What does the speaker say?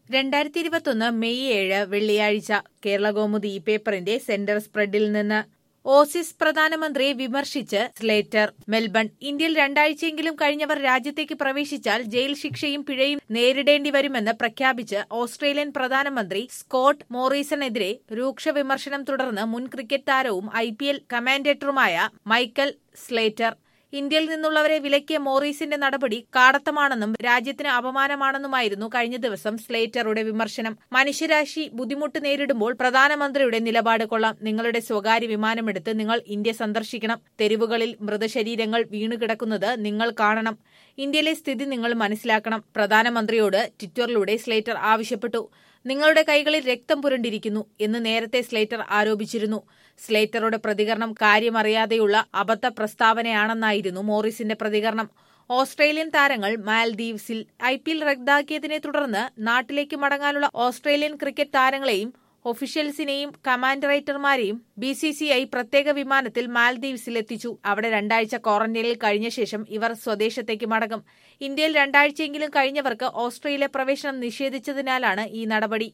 രണ്ടായിരത്തി ഇരുപത്തൊന്ന് മെയ് ഏഴ് വെള്ളിയാഴ്ച കേരളകൗമുദി ഈ പേപ്പറിന്റെ സെന്റർ സ്പ്രെഡിൽ നിന്ന് ഓസിസ് പ്രധാനമന്ത്രിയെ വിമർശിച്ച് സ്ലേറ്റർ മെൽബൺ ഇന്ത്യയിൽ രണ്ടാഴ്ചയെങ്കിലും കഴിഞ്ഞവർ രാജ്യത്തേക്ക് പ്രവേശിച്ചാൽ ജയിൽ ശിക്ഷയും പിഴയും നേരിടേണ്ടി വരുമെന്ന് പ്രഖ്യാപിച്ച് ഓസ്ട്രേലിയൻ പ്രധാനമന്ത്രി സ്കോട്ട് മോറീസണെതിരെ രൂക്ഷ വിമർശനം തുടർന്ന് മുൻ ക്രിക്കറ്റ് താരവും ഐ പി എൽ കമാൻഡേറ്ററുമായ മൈക്കൽ സ്ലേറ്റർ ഇന്ത്യയിൽ നിന്നുള്ളവരെ വിലക്കിയ മോറീസിന്റെ നടപടി കാടത്തമാണെന്നും രാജ്യത്തിന് അപമാനമാണെന്നുമായിരുന്നു കഴിഞ്ഞ ദിവസം സ്ലേറ്ററുടെ വിമർശനം മനുഷ്യരാശി ബുദ്ധിമുട്ട് നേരിടുമ്പോൾ പ്രധാനമന്ത്രിയുടെ നിലപാട് കൊള്ളാം നിങ്ങളുടെ സ്വകാര്യ വിമാനമെടുത്ത് നിങ്ങൾ ഇന്ത്യ സന്ദർശിക്കണം തെരുവുകളിൽ മൃതശരീരങ്ങൾ വീണുകിടക്കുന്നത് നിങ്ങൾ കാണണം ഇന്ത്യയിലെ സ്ഥിതി നിങ്ങൾ മനസ്സിലാക്കണം പ്രധാനമന്ത്രിയോട് ട്വിറ്ററിലൂടെ സ്ലേറ്റർ ആവശ്യപ്പെട്ടു നിങ്ങളുടെ കൈകളിൽ രക്തം പുരണ്ടിരിക്കുന്നു എന്ന് നേരത്തെ സ്ലേറ്റർ ആരോപിച്ചിരുന്നു സ്ലേറ്ററുടെ പ്രതികരണം കാര്യമറിയാതെയുള്ള അബദ്ധ പ്രസ്താവനയാണെന്നായിരുന്നു മോറിസിന്റെ പ്രതികരണം ഓസ്ട്രേലിയൻ താരങ്ങൾ മാൽദീവ്സിൽ ഐ പി എൽ റദ്ദാക്കിയതിനെ തുടർന്ന് നാട്ടിലേക്ക് മടങ്ങാനുള്ള ഓസ്ട്രേലിയൻ ക്രിക്കറ്റ് താരങ്ങളെയും ഒഫീഷ്യൽസിനെയും കമാൻഡറേറ്റർമാരെയും ബി സി സി ഐ പ്രത്യേക വിമാനത്തിൽ മാൽദീവ്സിൽ എത്തിച്ചു അവിടെ രണ്ടാഴ്ച ക്വാറന്റൈനിൽ കഴിഞ്ഞ ശേഷം ഇവർ സ്വദേശത്തേക്ക് മടങ്ങും ഇന്ത്യയിൽ രണ്ടാഴ്ചയെങ്കിലും കഴിഞ്ഞവർക്ക് ഓസ്ട്രേലിയ പ്രവേശനം നിഷേധിച്ചതിനാലാണ് ഈ നടപടി